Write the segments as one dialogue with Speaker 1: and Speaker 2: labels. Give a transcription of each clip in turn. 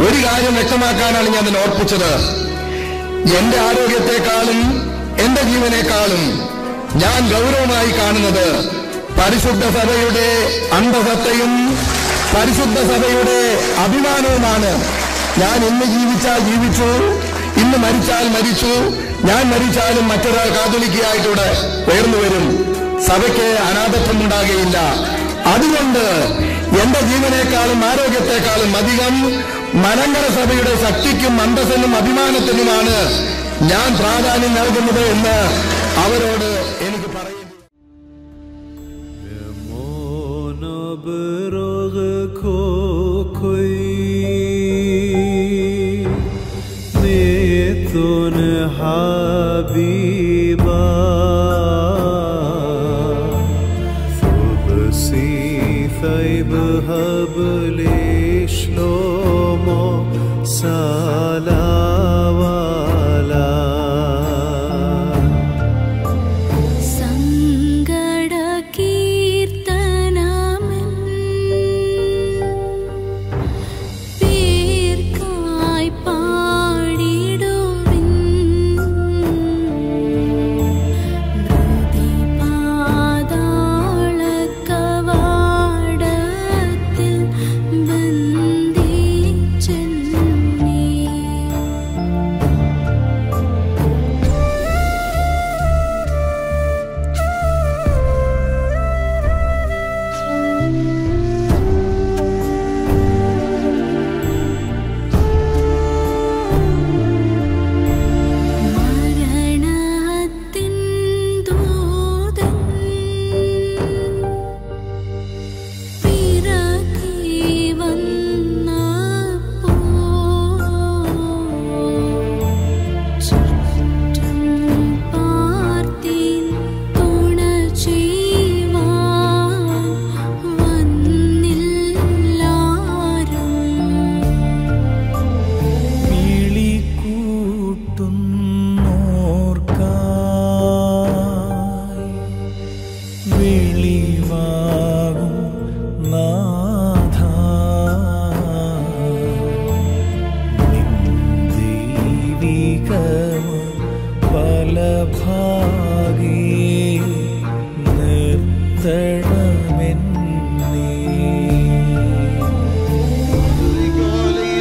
Speaker 1: ഒരു കാര്യം വ്യക്തമാക്കാനാണ് ഞാൻ അതിനെ ഓർപ്പിച്ചത് എന്റെ ആരോഗ്യത്തെക്കാളും എന്റെ ജീവനേക്കാളും ഞാൻ ഗൗരവമായി കാണുന്നത് പരിശുദ്ധ സഭയുടെ അന്ധസത്തയും പരിശുദ്ധ സഭയുടെ അഭിമാനവുമാണ് ഞാൻ ഇന്ന് ജീവിച്ചാൽ ജീവിച്ചു ഇന്ന് മരിച്ചാൽ മരിച്ചു ഞാൻ മരിച്ചാലും മറ്റൊരാൾ കാതോലിക്കയായിട്ടൂടെ ഉയർന്നു വരും സഭയ്ക്ക് അനാഥത്വം ഉണ്ടാകുകയില്ല അതുകൊണ്ട് എന്റെ ജീവനേക്കാളും ആരോഗ്യത്തെക്കാളും അധികം മലങ്കര സഭയുടെ ശക്തിക്കും അന്തസ്സിനും അഭിമാനത്തിനുമാണ് ഞാൻ പ്രാധാന്യം നൽകുന്നത് എന്ന് അവരോട് എനിക്ക് പറയേണ്ടി
Speaker 2: نبرغ کوی نیتون حبیبا فبسی ثیب هبل شلومو سلاوالا
Speaker 3: സങ്കടകീർത്തനമെൻ പേർക്കായി പാടിടുവിൻ നൃതിപാതാളക്കവാടത്തിൽ ബന്ധിച്ചെന്നേ മരണത്തിൻ ദൂതൻ പിറകെ വന്നപ്പോൾ ചുറ്റും പാർത്തിൻ തുണ ചെയ്യുവാൻ വന്നില്ലാരും
Speaker 2: വിളിക്കൂട്ടുന്നോർക്കായി വെളിവാകും നാഥ നിന്ദൈവികമ ഫലഭാഗേ നിർത്തണമെന്നേ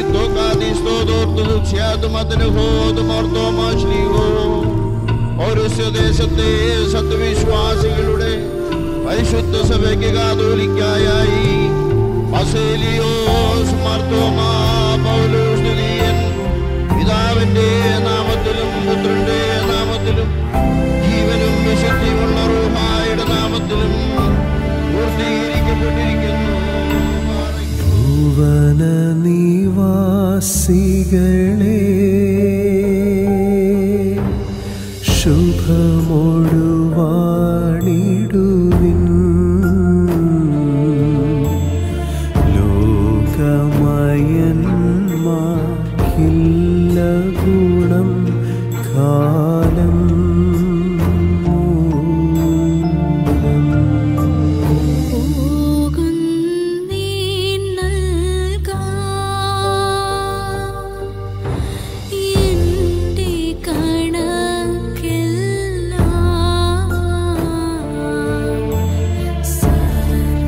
Speaker 4: ഓരോ ദേശത്തെ സത്വിശ്വാസികളുടെ പരിശുദ്ധ സഭയ്ക്ക് കാതോലിക്കായി ബസേലിയോസ് മാർത്തോമാ പൗലോസ് നിധിയൻ പിതാവിന്റെ നാമത്തിലും പുത്രന്റെ നാമത്തിലും ജീവനും വിശുദ്ധിയുള്ള റൂഹായുടെ നാമത്തിലും പൂർത്തീകരിക്കപ്പെട്ടിരിക്കുന്നു
Speaker 2: ഭുവന നിവാസികളെ ശുഭമൊഴുവാണിടുവിൻ ലോകമയന്മാർക്കില്ല ഗുണം കാലം മൂലം
Speaker 3: പോകുന്നീൻ നൽകാൻ എൻ്റെ കണക്കെല്ലാം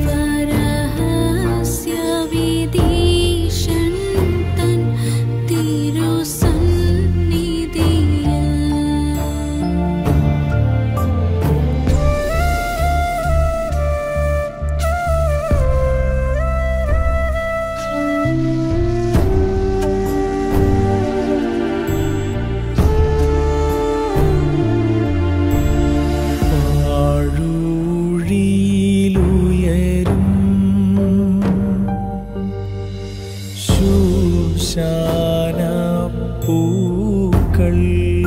Speaker 3: സർവരഹസ്യവിധീശൻ തൻ തിരുസന്നിധിയിൽ
Speaker 2: വാഴൂഴിയിലുയരും ശൂശാന പൂക്കൾ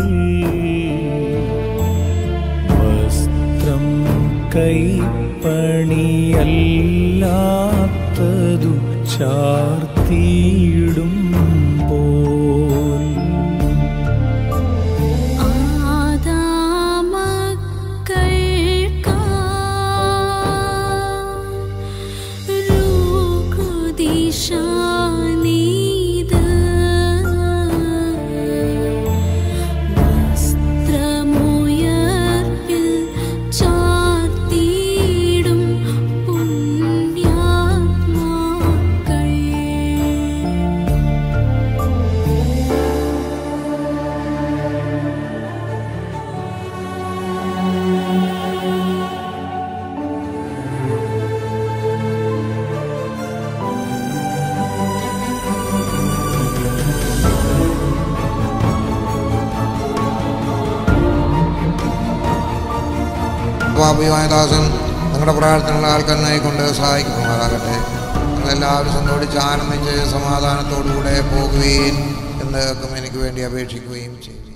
Speaker 2: വസ്ത്രം കൈപ്പണിയല്ലാത്തതു ചാർത്തിയിടുമ്പോൾ
Speaker 3: ആദാമക്കൾക്കാ രൂകുദിശാനീത
Speaker 5: പാപിയുമായ ദാസൻ നിങ്ങളുടെ പ്രാർത്ഥനയുള്ള ആൾക്കാരനായി കൊണ്ട് സഹായിക്കുമാറാകട്ടെ നിങ്ങളെല്ലാവരും സന്തോഷിച്ച് ആനന്ദിച്ച് സമാധാനത്തോടുകൂടെ പോകുകയും എന്ന് എനിക്ക് വേണ്ടി അപേക്ഷിക്കുകയും ചെയ്യും